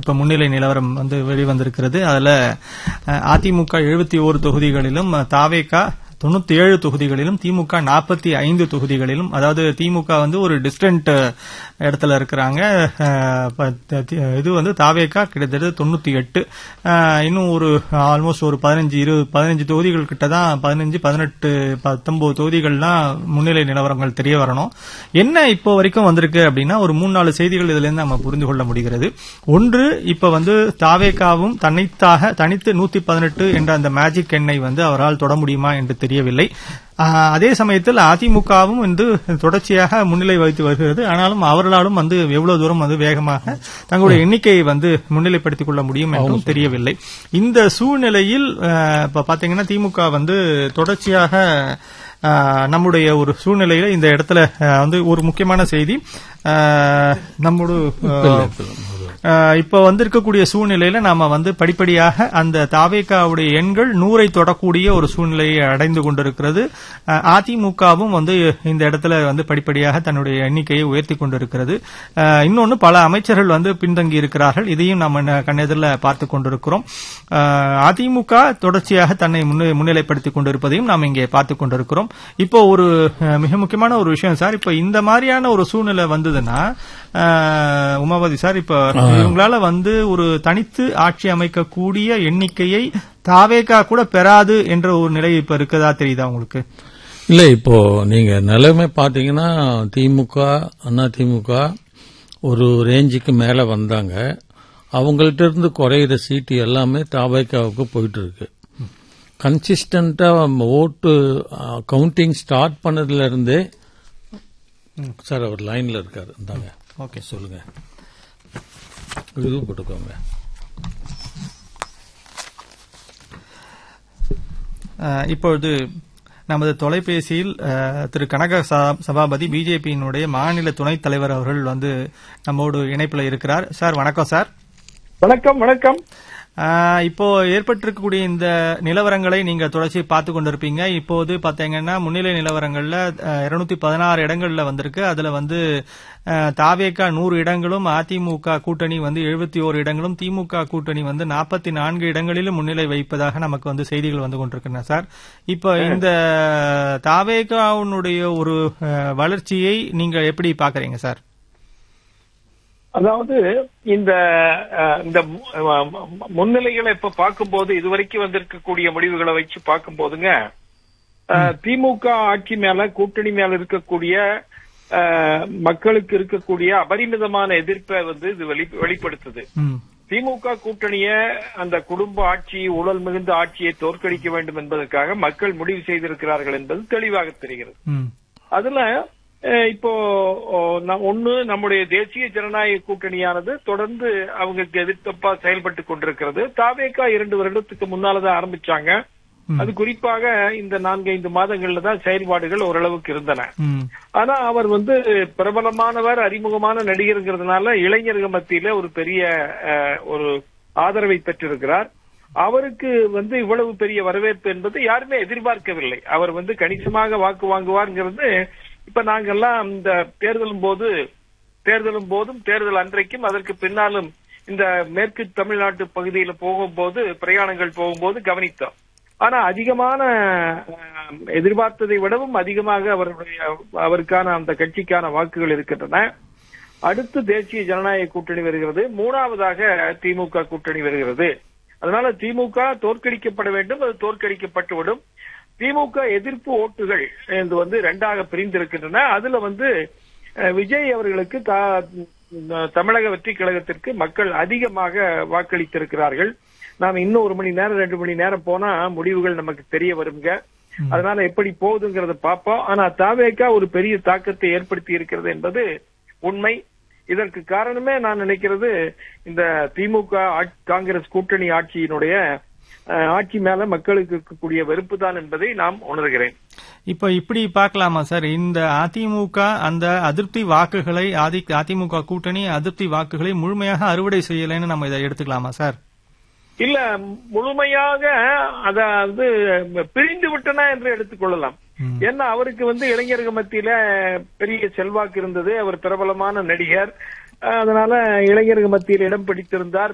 இப்ப முன்னிலை நிலவரம் வந்து வெளிவந்திருக்கிறது அதுல அஹ், அதிமுக எழுபத்தி ஓரு தொகுதிகளிலும் அஹ், தாவேகா தொண்ணூத்தி ஏழு தொகுதிகளிலும் திமுக நாற்பத்தி ஐந்து தொகுதிகளிலும் அதாவது திமுக வந்து ஒரு டிஸ்டன்ட் இடத்துல இருக்கிறாங்க அஹ், ப- த- தி- இது வந்து தாவேகா கிட்டத்தட்ட தொண்ணூத்தி எட்டு இன்னும் ஒரு ஆல்மோஸ்ட் ஒரு பதினஞ்சு இருபது பதினஞ்சு தொகுதிகள் கிட்ட தான் பதினஞ்சு பதினெட்டு பத்தொன்பது தொகுதிகள்லாம் முன்னிலை நிலவரங்கள் தெரிய வரணும் என்ன இப்போ வரைக்கும் வந்திருக்கு அப்படின்னா ஒரு மூணு நாலு செய்திகள் இதுல இருந்து நம்ம புரிந்து கொள்ள முடிகிறது ஒன்று இப்ப வந்து தாவேகாவும் தனித்தாக தனித்து நூத்தி பதினெட்டு என்ற அந்த மேஜிக் எண்ணை வந்து அவரால் தொட முடியுமா என்று தெரியவில்லை ஆஹ், அதே சமயத்தில் அதிமுகவும் வந்து தொடர்ச்சியாக முன்னிலை வகித்து வருகிறது ஆனாலும் அவர்களாலும் வந்து எவ்வளவு தூரம் வந்து வேகமாக தங்களுடைய எண்ணிக்கையை வந்து முன்னிலைப்படுத்திக் கொள்ள முடியும் என்றும் தெரியவில்லை இந்த சூழ்நிலையில் ஆஹ், இப்ப பாத்தீங்கன்னா திமுக வந்து தொடர்ச்சியாக ஆஹ், நம்முடைய ஒரு சூழ்நிலையில இந்த இடத்துல ஆஹ், வந்து ஒரு முக்கியமான செய்தி ஆஹ், நம்மோடு ஆஹ், ஆஹ், இப்ப வந்திருக்கக்கூடிய சூழ்நிலையில நாம வந்து படிப்படியாக அந்த தாவேகாவுடைய எண்கள் நூறை தொடக்கூடிய ஒரு சூழ்நிலையை அடைந்து கொண்டிருக்கிறது ஆஹ், அதிமுகவும் வந்து இந்த இடத்துல வந்து படிப்படியாக தன்னுடைய எண்ணிக்கையை உயர்த்தி கொண்டிருக்கிறது ஆஹ், இன்னொன்னு பல அமைச்சர்கள் வந்து பின்தங்கி இருக்கிறார்கள் இதையும் நம்ம ந- கண்ணெதிரில் பார்த்து கொண்டிருக்கிறோம் ஆஹ், அதிமுக தொடர்ச்சியாக தன்னை முன்னே- முன்னிலைப்படுத்திக் கொண்டிருப்பதையும் நாம் இங்கே பார்த்து கொண்டிருக்கிறோம் இப்போ ஒரு அஹ், மிக முக்கியமான ஒரு விஷயம் சார் இப்போ இந்த மாதிரியான ஒரு சூழ்நிலை வந்ததுன்னா ஆஹ், உமாபதி சார் இப்போ இவங்களால வந்து ஒரு தனித்து ஆட்சி அமைக்கக்கூடிய எண்ணிக்கையை தாவேகா கூட பெறாது என்ற ஒரு நிலை இப்ப இருக்கதா தெரியுதா உங்களுக்கு இல்ல இப்போ நீங்க நிலைமை பாத்தீங்கன்னா திமுக அண்ணா திமுக ஒரு ரேஞ்சுக்கு மேல வந்தாங்க அவங்கள்ட்ட இருந்து குறையிற சீட்டு எல்லாமே தாபாய்க்காவுக்கு போயிட்டு இருக்கு கன்சிஸ்டண்டா ஓட்டு கவுண்டிங் ஸ்டார்ட் பண்ணதுல இருந்தே சார் அவர் லைன்ல இருக்காரு இந்தாங்க ஓகே சொல்லுங்க இது போட்டுக்கோங்க அஹ், இப்பொழுது நமது தொலைபேசியில் அஹ், திரு கனக சா- சபாபதி பிஜேபியினுடைய மாநில துணைத் தலைவர் அவர்கள் வந்து நம்மோடு இணைப்பில் இருக்கிறார் சார் வணக்கம் சார் வணக்கம் வணக்கம் ஆஹ் இப்போ ஏற்பட்டிருக்கக்கூடிய இந்த நிலவரங்களை நீங்க தொடர்ச்சி பார்த்து கொண்டிருப்பீங்க இப்போது பாத்தீங்கன்னா முன்னிலை நிலவரங்கள்ல இருநூத்தி பதினாறு இடங்கள்ல வந்திருக்கு அதுல வந்து அஹ், தாவேகா நூறு இடங்களும் அதிமுக கூட்டணி வந்து எழுபத்தி ஓரு இடங்களும் திமுக கூட்டணி வந்து நாற்பத்தி நான்கு இடங்களிலும் முன்னிலை வைப்பதாக நமக்கு வந்து செய்திகள் வந்து கொண்டிருக்கின்றன சார் இப்போ இந்த தாவேகாவுடைய ஒரு அஹ், வளர்ச்சியை நீங்க எப்படி பாக்குறீங்க சார் அதாவது இந்த அஹ், இந்த மு- அஹ், மு- முன்னிலைகளை இப்ப பார்க்கும்போது இதுவரைக்கும் வந்திருக்கக்கூடிய முடிவுகளை வச்சு பார்க்கும்போதுங்க அஹ், திமுக ஆட்சி மேல கூட்டணி மேல இருக்கக்கூடிய அஹ், மக்களுக்கு இருக்கக்கூடிய அபரிமிதமான எதிர்ப்பை வந்து இது வெளி- வெளிப்படுத்துது ம் திமுக கூட்டணிய அந்த குடும்ப ஆட்சி ஊழல் மிகுந்த ஆட்சியை தோற்கடிக்க வேண்டும் என்பதற்காக மக்கள் முடிவு செய்திருக்கிறார்கள் என்பது தெளிவாக தெரிகிறது ம் அதுல அஹ், இப்போ ஓ, ந- ஒண்ணு நம்முடைய தேசிய ஜனநாயக கூட்டணியானது தொடர்ந்து அவங்களுக்கு எதிர்த்தப்பா செயல்பட்டு கொண்டிருக்கிறது தாவேக்கா இரண்டு வருடத்துக்கு முன்னாலதான் ஆரம்பிச்சாங்க ம். அது குறிப்பாக இந்த நான்கு ஐந்து மாதங்கள்ல தான் செயல்பாடுகள் ஓரளவுக்கு இருந்தன ம் ஆனா அவர் வந்து பிரபலமானவர் அறிமுகமான நடிகருங்கிறதுனால இளைஞர்கள் மத்தியில ஒரு பெரிய அஹ், ஒரு ஆதரவை பெற்றிருக்கிறார் அவருக்கு வந்து இவ்வளவு பெரிய வரவேற்பு என்பது யாருமே எதிர்பார்க்கவில்லை அவர் வந்து கணிசமாக வாக்கு வாங்குவார்ங்கிறது இப்ப நாங்கெல்லாம் இந்த தேர்தலும் போது தேர்தலும் போதும் தேர்தல் அன்றைக்கும் அதற்கு பின்னாலும் இந்த மேற்கு தமிழ்நாட்டு பகுதியில போகும்போது பிரயாணங்கள் போகும்போது கவனித்தோம் ஆனா அதிகமான அஹ், எதிர்பார்த்ததை விடவும் அதிகமாக அவருடைய அவருக்கான அந்த கட்சிக்கான வாக்குகள் இருக்கின்றன அடுத்து தேசிய ஜனநாயக கூட்டணி வருகிறது மூணாவதாக திமுக கூட்டணி வருகிறது அதனால திமுக தோற்கடிக்கப்பட வேண்டும் அது தோற்கடிக்கப்பட்டுவிடும் திமுக எதிர்ப்பு ஓட்டுகள் இது வந்து ரெண்டாக பிரிந்திருக்கின்றன அதுல வந்து அஹ், விஜய் அவர்களுக்கு தா- தமிழக வெற்றி கழகத்திற்கு மக்கள் அதிகமாக வாக்களித்திருக்கிறார்கள் நாம் இன்னும் ஒரு மணி நேரம் ரெண்டு மணி நேரம் போனா முடிவுகள் நமக்கு தெரிய வருங்க அதனால எப்படி போகுதுங்கிறத பார்ப்போம் ஆனா தாவேக்கா ஒரு பெரிய தாக்கத்தை ஏற்படுத்தி இருக்கிறது என்பது உண்மை இதற்கு காரணமே நான் நினைக்கிறது இந்த திமுக ஆட்- காங்கிரஸ் கூட்டணி ஆட்சியினுடைய அஹ், ஆட்சி மேல மக்களுக்கு இருக்கக்கூடிய வெறுப்பு தான் என்பதை நாம் உணர்கிறேன் இப்ப இப்படி பார்க்கலாமா சார் இந்த அதிமுக அந்த அதிருப்தி வாக்குகளை ஆதி அதிமுக கூட்டணி அதிருப்தி வாக்குகளை முழுமையாக அறுவடை செய்யலைன்னு நம்ம இதை எடுத்துக்கலாமா சார் இல்ல முழுமையாக அதாவது பிரிந்து விட்டன என்று எடுத்துக்கொள்ளலாம் ம். ஏன்னா அவருக்கு வந்து இளைஞர்கள் மத்தியில பெரிய செல்வாக்கு இருந்தது அவர் பிரபலமான நடிகர் அஹ், அதனால இளைஞர்கள் மத்தியில் இடம் பிடித்திருந்தார்